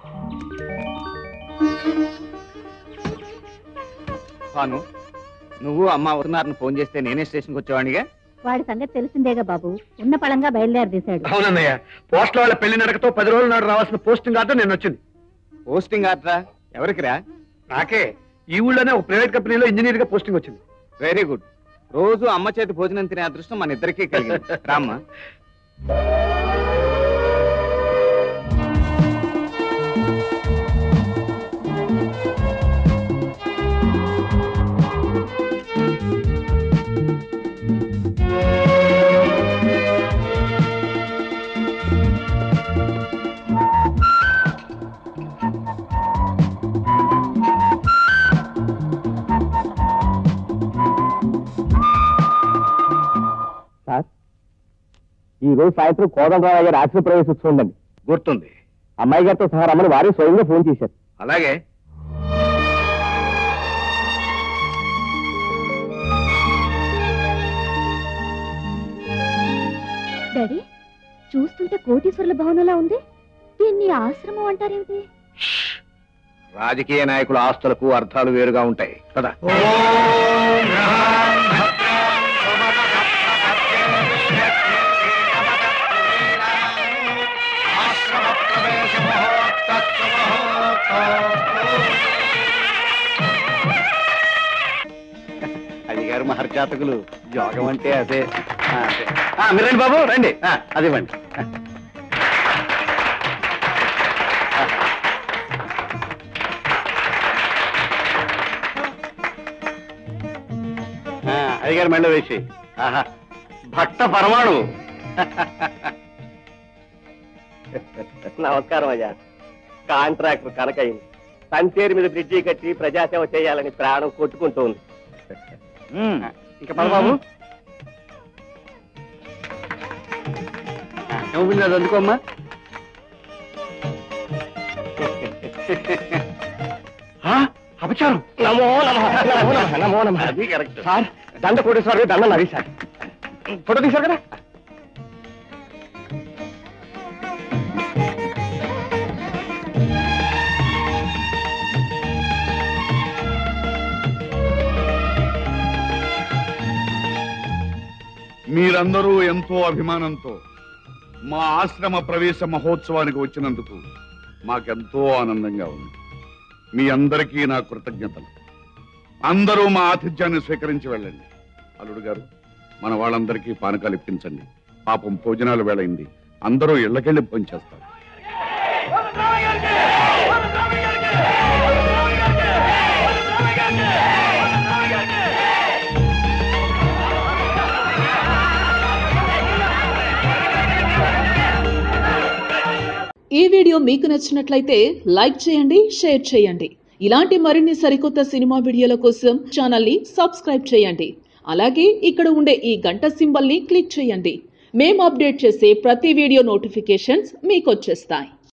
భాను నువ్వు అమ్మ వస్తున్నారని ఫోన్ చేస్తే నేనే స్టేషన్కి వచ్చేవాడిగా వాడి సంగతి తెలిసిందేగా బాబు ఉన్న పళంగా బయలుదేరదీశాడు అవునన్నయ్య పోస్టుల వాళ్ళ పెళ్లి నడకతో పది రోజుల నాడు రావాల్సిన పోస్టింగ్ ఆర్డర్ నేను వచ్చింది పోస్టింగ్ ఆర్డరా ఎవరికిరా నాకే ఈ ఊళ్ళోనే ఒక ప్రైవేట్ కంపెనీలో ఇంజనీర్ గా పోస్టింగ్ వచ్చింది వెరీ గుడ్ రోజు అమ్మ చేతి భోజనం తినే అదృష్టం మన ఇద్దరికీ కలిగింది రామ్మా సార్ ఈ రోజు సాయంత్రం కోదండరావు గారి ఆశ్రమ ప్రవేశోత్సవం ఉందండి గుర్తుంది అమ్మాయి గారితో సహా రమ్మని వారే స్వయంగా ఫోన్ చేశారు అలాగే డాడీ చూస్తుంటే కోటీశ్వరుల భవనంలా ఉంది దీన్ని ఆశ్రమం అంటారేమిటి రాజకీయ నాయకుల ఆస్తులకు అర్థాలు వేరుగా ఉంటాయి కదా అయ్యగారు మహర్జాతకులు యోగం అంటే అదే ఆ, అదే. ఆ, మీరు రండి బాబు రండి ఆ, అది ఇవ్వండి ఆ, అయ్యగారు మెళ్ళ వేసి ఆహా భక్త పరమాణు నమస్కారం అయ్యా కాంట్రాక్టర్ కనకయ్య సంచేరి మీద బ్రిడ్జి కట్టి ప్రజాసేవ చేయాలని ప్రాణం కొట్టుకుంటూ ఉంది ఇంకా పద బాబు ఏమవుతుంది అది అందుకోమ్మా ఆ, అపచారం నమో నమః, నమో నమః, నమో నమః. అది కరెక్ట్ సార్ దండ కోటేశ్వర దండం అది సార్ ఫోటో తీశారు కదా మీరందరూ ఎంతో అభిమానంతో మా ఆశ్రమ ప్రవేశ మహోత్సవానికి వచ్చినందుకు మాకెంతో ఆనందంగా ఉంది మీ అందరికీ నా కృతజ్ఞతలు అందరూ మా ఆతిథ్యాన్ని స్వీకరించి వెళ్ళండి అల్లుడు గారు మన వాళ్ళందరికీ పానకాలు ఇప్పించండి పాపం భోజనాలు వేళయింది అందరూ ఇళ్ళకెళ్ళి భోంచేస్తారు ఈ వీడియో మీకు నచ్చినట్లయితే లైక్ చేయండి షేర్ చేయండి ఇలాంటి మరిన్ని సరికొత్త సినిమా వీడియోల కోసం ఛానల్ని సబ్స్క్రైబ్ చేయండి అలాగే ఇక్కడ ఉండే ఈ గంట సింబల్ని క్లిక్ చేయండి మేము అప్డేట్ చేసే ప్రతి వీడియో నోటిఫికేషన్స్ మీకు వచ్చేస్తాయి